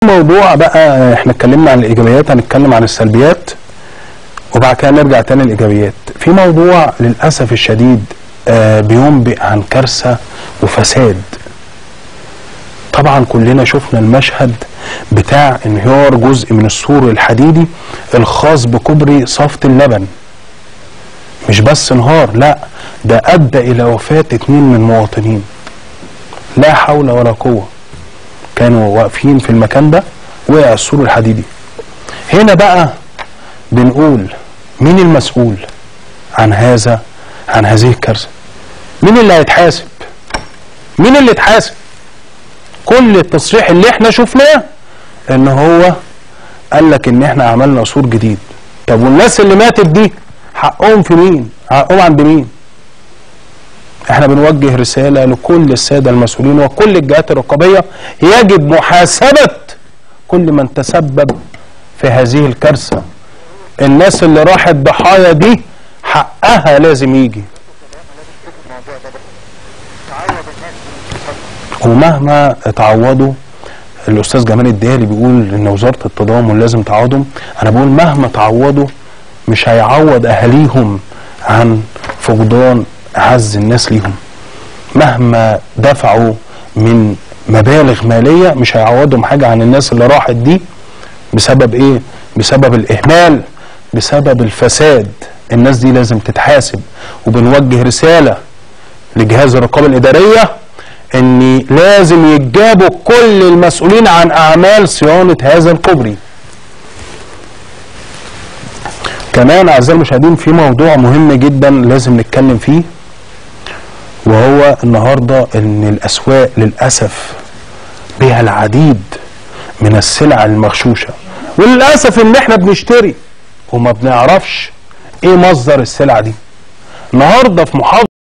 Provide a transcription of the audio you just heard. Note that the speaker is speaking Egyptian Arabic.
موضوع بقى احنا اتكلمنا عن الايجابيات هنتكلم عن السلبيات وبعد كده نرجع تاني للايجابيات في موضوع للاسف الشديد آه بينبئ عن كارثه وفساد طبعا كلنا شفنا المشهد بتاع انهيار جزء من السور الحديدي الخاص بكوبري صفت اللبن مش بس انهار لا ده ادى الى وفاه اتنين من المواطنين لا حول ولا قوه كانوا واقفين في المكان ده وقع السور الحديدي هنا بقى بنقول مين المسؤول عن هذا عن هذه الكارثه مين اللي هيتحاسب مين اللي اتحاسب كل التصريح اللي احنا شفناه ان هو قال لك ان احنا عملنا سور جديد طب والناس اللي ماتت دي حقهم في مين حقهم عند مين احنا بنوجه رساله لكل الساده المسؤولين وكل الجهات الرقابيه يجب محاسبه كل من تسبب في هذه الكارثه الناس اللي راحت ضحايا دي حقها لازم يجي ومهما اتعوضوا الاستاذ جمال الدالي بيقول ان وزاره التضامن لازم تعوضهم انا بقول مهما تعوضوا مش هيعوض اهاليهم عن فقدان اعز الناس ليهم مهما دفعوا من مبالغ ماليه مش هيعوضهم حاجه عن الناس اللي راحت دي بسبب ايه بسبب الاهمال بسبب الفساد الناس دي لازم تتحاسب وبنوجه رساله لجهاز الرقابه الاداريه ان لازم يتجابوا كل المسؤولين عن اعمال صيانه هذا الكوبري كمان اعزائي المشاهدين في موضوع مهم جدا لازم نتكلم فيه وهو النهارده ان الاسواق للاسف بها العديد من السلع المغشوشه وللاسف ان احنا بنشتري وما بنعرفش ايه مصدر السلع دي النهارده في محافظه